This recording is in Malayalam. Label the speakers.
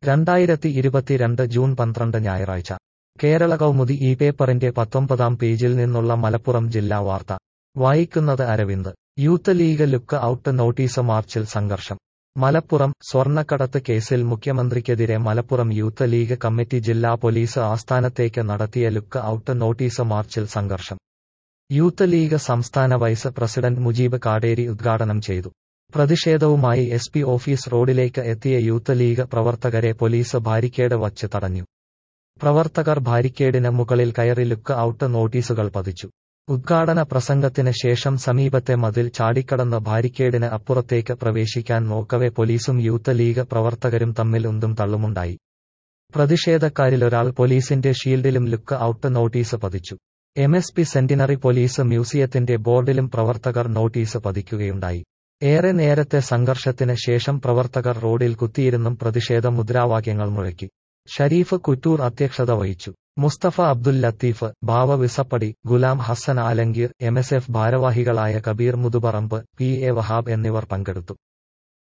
Speaker 1: രണ്ടായിരത്തി ഇരുപത്തിരണ്ട് ജൂൺ പന്ത്രണ്ട് ഞായറാഴ്ച കേരള കൗമുദി ഈ പേപ്പറിന്റെ പത്തൊമ്പതാം പേജിൽ നിന്നുള്ള മലപ്പുറം ജില്ലാ വാർത്ത വായിക്കുന്നത് Aravind Youth League look out notice മാർച്ചിൽ സംഘർഷം മലപ്പുറം സ്വർണ്ണക്കടത്ത് കേസിൽ മുഖ്യമന്ത്രിക്കെതിരെ മലപ്പുറം യൂത്ത് ലീഗ് കമ്മിറ്റി ജില്ലാ പോലീസ് ആസ്ഥാനത്തേക്ക് നടത്തിയ ലുക്ക് ഔട്ട് നോട്ടീസ് മാർച്ചിൽ സംഘർഷം യൂത്ത് ലീഗ് സംസ്ഥാന വൈസ് പ്രസിഡന്റ് മുജീബ് കാടേരി ഉദ്ഘാടനം ചെയ്തു പ്രതിഷേധവുമായി എസ് പി ഓഫീസ് റോഡിലേക്ക് എത്തിയ യൂത്ത് ലീഗ് പ്രവർത്തകരെ പോലീസ് ബാരിക്കേഡ് വച്ച് തടഞ്ഞു പ്രവർത്തകർ ബാരിക്കേഡിന് മുകളിൽ കയറി ലുക്ക് ഔട്ട് നോട്ടീസുകൾ പതിച്ചു ഉദ്ഘാടന പ്രസംഗത്തിന് ശേഷം സമീപത്തെ മതിൽ ചാടിക്കടന്ന് ബാരിക്കേഡിന് അപ്പുറത്തേക്ക് പ്രവേശിക്കാൻ നോക്കവെ പോലീസും യൂത്ത് ലീഗ് പ്രവർത്തകരും തമ്മിൽ ഉന്തും തള്ളുമുണ്ടായി പ്രതിഷേധക്കാരിലൊരാൾ പോലീസിന്റെ ഷീൽഡിലും ലുക്ക് ഔട്ട് നോട്ടീസ് പതിച്ചു M S P centenary police മ്യൂസിയത്തിന്റെ ബോർഡിലും പ്രവർത്തകർ നോട്ടീസ് പതിക്കുകയുണ്ടായി ഏറെ നേരത്തെ സംഘർഷത്തിന് ശേഷം പ്രവർത്തകർ റോഡിൽ കുത്തിയിരുന്നും പ്രതിഷേധ മുദ്രാവാക്യങ്ങൾ മുഴക്കി ഷരീഫ് കുറ്റൂർ അധ്യക്ഷത വഹിച്ചു Musthafa Abdul Latheef Bava Visappadi Gulam Hasan Alangeer M S F ഭാരവാഹികളായ കബീർ മുതുപറമ്പ് പി എ വഹാബ് എന്നിവർ പങ്കെടുത്തു